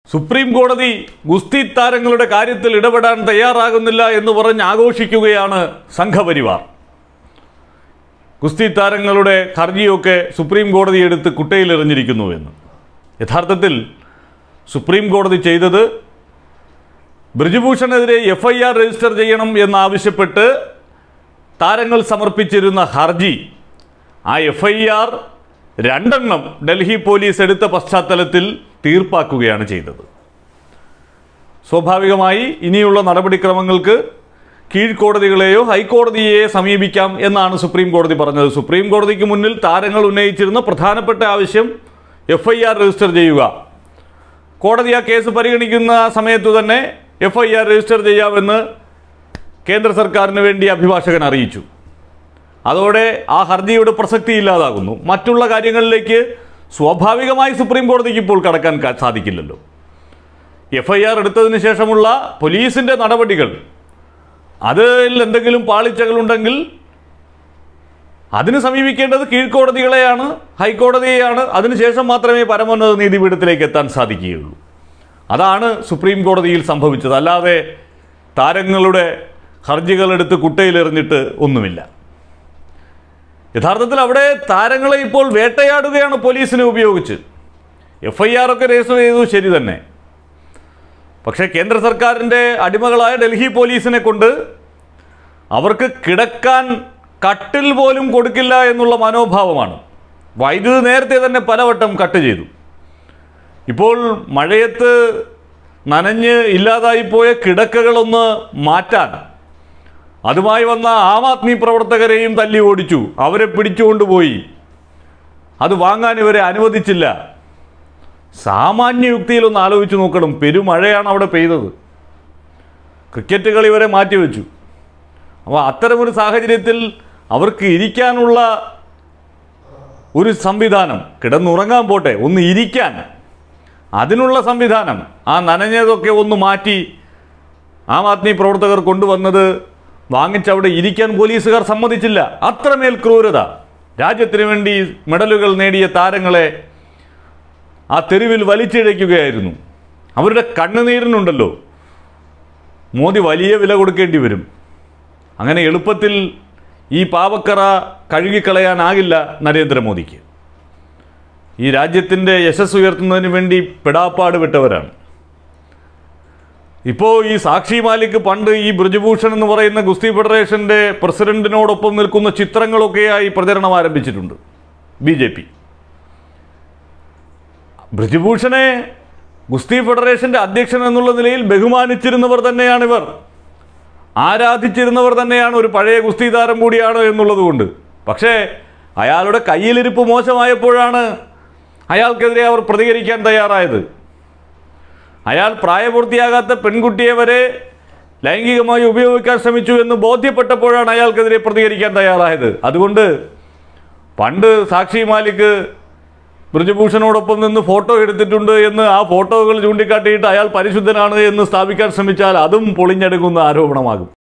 supreme കോടതി ഗുസ്തി താരങ്ങളുടെ കാര്യത്തിൽ ഇടപെടാൻ തയ്യാറാകുന്നില്ല എന്ന് പറഞ്ഞ് ആഘോഷിക്കുകയാണ് സംഘപരിവാർ ഗുസ്തി താരങ്ങളുടെ ഹർജിയൊക്കെ സുപ്രീം കോടതി എടുത്ത് കുട്ടയിലെറിഞ്ഞിരിക്കുന്നു എന്ന് യഥാർത്ഥത്തിൽ സുപ്രീം കോടതി ചെയ്തത് ബ്രിജുഭൂഷണെതിരെ എഫ് ഐ ആർ രജിസ്റ്റർ ചെയ്യണം എന്നാവശ്യപ്പെട്ട് താരങ്ങൾ സമർപ്പിച്ചിരുന്ന ഹർജി ആ എഫ് ഐ ആർ രണ്ടെണ്ണം ഡൽഹി പോലീസ് എടുത്ത പശ്ചാത്തലത്തിൽ തീർപ്പാക്കുകയാണ് ചെയ്തത് സ്വാഭാവികമായി ഇനിയുള്ള നടപടിക്രമങ്ങൾക്ക് കീഴ്ക്കോടതികളെയോ ഹൈക്കോടതിയെയോ സമീപിക്കാം എന്നാണ് സുപ്രീം കോടതി പറഞ്ഞത് സുപ്രീം കോടതിക്ക് മുന്നിൽ താരങ്ങൾ ഉന്നയിച്ചിരുന്ന പ്രധാനപ്പെട്ട ആവശ്യം എഫ് ഐ ആർ രജിസ്റ്റർ ചെയ്യുക കോടതി ആ കേസ് പരിഗണിക്കുന്ന സമയത്തു തന്നെ എഫ് ഐ ആർ രജിസ്റ്റർ ചെയ്യാമെന്ന് കേന്ദ്ര സർക്കാരിന് വേണ്ടി അഭിഭാഷകൻ അറിയിച്ചു അതോടെ ആ ഹർജിയുടെ പ്രസക്തി ഇല്ലാതാകുന്നു മറ്റുള്ള കാര്യങ്ങളിലേക്ക് സ്വാഭാവികമായി സുപ്രീം കോടതിക്ക് ഇപ്പോൾ കടക്കാൻ ക- സാധിക്കില്ലല്ലോ എഫ് ഐ ആർ എടുത്തതിന് ശേഷമുള്ള പോലീസിൻ്റെ നടപടികൾ അതിൽ എന്തെങ്കിലും പാളിച്ചകളുണ്ടെങ്കിൽ അതിന് സമീപിക്കേണ്ടത് കീഴ്ക്കോടതികളെയാണ് ഹൈക്കോടതിയെയാണ് അതിനുശേഷം മാത്രമേ പരമോന്നത നീതിപീഠത്തിലേക്ക് എത്താൻ സാധിക്കുകയുള്ളൂ അതാണ് സുപ്രീം കോടതിയിൽ സംഭവിച്ചത് അല്ലാതെ താരങ്ങളുടെ ഹർജികളെടുത്ത് കുട്ടയിലെറിഞ്ഞിട്ട് ഒന്നുമില്ല യഥാർത്ഥത്തിൽ അവിടെ താരങ്ങളെ ഇപ്പോൾ വേട്ടയാടുകയാണ് പോലീസിനെ ഉപയോഗിച്ച് എഫ് ഐ ആർ ഒക്കെ രജിസ്റ്റർ ചെയ്തു ശരി തന്നെ പക്ഷേ കേന്ദ്ര സർക്കാരിൻ്റെ അടിമകളായ ഡൽഹി പോലീസിനെ കൊണ്ട് അവർക്ക് കിടക്കാൻ കട്ടിൽ പോലും കൊടുക്കില്ല എന്നുള്ള മനോഭാവമാണ് വൈദ്യുതി നേരത്തെ തന്നെ പലവട്ടം കട്ട് ചെയ്തു ഇപ്പോൾ മഴയത്ത് നനഞ്ഞ് ഇല്ലാതായിപ്പോയ കിടക്കകളൊന്ന് മാറ്റാൻ അതുമായി വന്ന ആം ആദ്മി പ്രവർത്തകരെയും തല്ലി ഓടിച്ചു അവരെ പിടിച്ചുകൊണ്ടുപോയി അത് വാങ്ങാൻ ഇവരെ അനുവദിച്ചില്ല സാമാന്യ യുക്തിയിലൊന്ന് ആലോചിച്ച് നോക്കണം പെരുമഴയാണ് അവിടെ പെയ്തത് ക്രിക്കറ്റ് കളി വരെ മാറ്റിവെച്ചു അപ്പോൾ അത്തരമൊരു സാഹചര്യത്തിൽ അവർക്ക് ഇരിക്കാനുള്ള ഒരു സംവിധാനം കിടന്നുറങ്ങാൻ പോട്ടെ ഒന്ന് ഇരിക്കാൻ അതിനുള്ള സംവിധാനം ആ നനഞ്ഞതൊക്കെ ഒന്ന് മാറ്റി ആം ആദ്മി പ്രവർത്തകർ കൊണ്ടുവന്നത് വാങ്ങിച്ചവിടെ ഇരിക്കാൻ പോലീസുകാർ സമ്മതിച്ചില്ല അത്രമേൽ ക്രൂരത രാജ്യത്തിന് വേണ്ടി മെഡലുകൾ നേടിയ താരങ്ങളെ ആ തെരുവിൽ വലിച്ചിഴയ്ക്കുകയായിരുന്നു അവരുടെ കണ്ണുനീരിനുണ്ടല്ലോ മോദി വലിയ വില കൊടുക്കേണ്ടി വരും അങ്ങനെ എളുപ്പത്തിൽ ഈ പാവക്കറ കഴുകിക്കളയാനാകില്ല നരേന്ദ്രമോദിക്ക് ഈ രാജ്യത്തിൻ്റെ യശസ് ഉയർത്തുന്നതിന് വേണ്ടി പെടാപ്പാട് വിട്ടവരാണ് ഇപ്പോൾ ഈ സാക്ഷി മാലിക് പണ്ട് ഈ ബ്രജഭൂഷൺ എന്ന് പറയുന്ന ഗുസ്തി ഫെഡറേഷൻ്റെ പ്രസിഡന്റിനോടൊപ്പം നിൽക്കുന്ന ചിത്രങ്ങളൊക്കെയായി പ്രചരണം ആരംഭിച്ചിട്ടുണ്ട് ബി ജെ പി ബ്രിജഭൂഷണെ ഗുസ്തി ഫെഡറേഷന്റെ അധ്യക്ഷൻ എന്നുള്ള നിലയിൽ ബഹുമാനിച്ചിരുന്നവർ തന്നെയാണിവർ ആരാധിച്ചിരുന്നവർ തന്നെയാണ് ഒരു പഴയ ഗുസ്തി താരം കൂടിയാണ് എന്നുള്ളത് കൊണ്ട് പക്ഷേ അയാളുടെ കയ്യിലിരിപ്പ് മോശമായപ്പോഴാണ് അയാൾക്കെതിരെ അവർ പ്രതികരിക്കാൻ തയ്യാറായത് അയാൾ പ്രായപൂർത്തിയാകാത്ത പെൺകുട്ടിയെ വരെ ലൈംഗികമായി ഉപയോഗിക്കാൻ ശ്രമിച്ചു എന്ന് ബോധ്യപ്പെട്ടപ്പോഴാണ് അയാൾക്കെതിരെ പ്രതികരിക്കാൻ തയ്യാറായത് അതുകൊണ്ട് പണ്ട് സാക്ഷി മാലിക് ബ്രജഭൂഷണോടൊപ്പം നിന്ന് ഫോട്ടോ എടുത്തിട്ടുണ്ട് എന്ന് ആ ഫോട്ടോകൾ ചൂണ്ടിക്കാട്ടിയിട്ട് അയാൾ പരിശുദ്ധനാണ് എന്ന് സ്ഥാപിക്കാൻ ശ്രമിച്ചാൽ അതും പൊളിഞ്ഞടുങ്ങുന്ന ആരോപണമാകും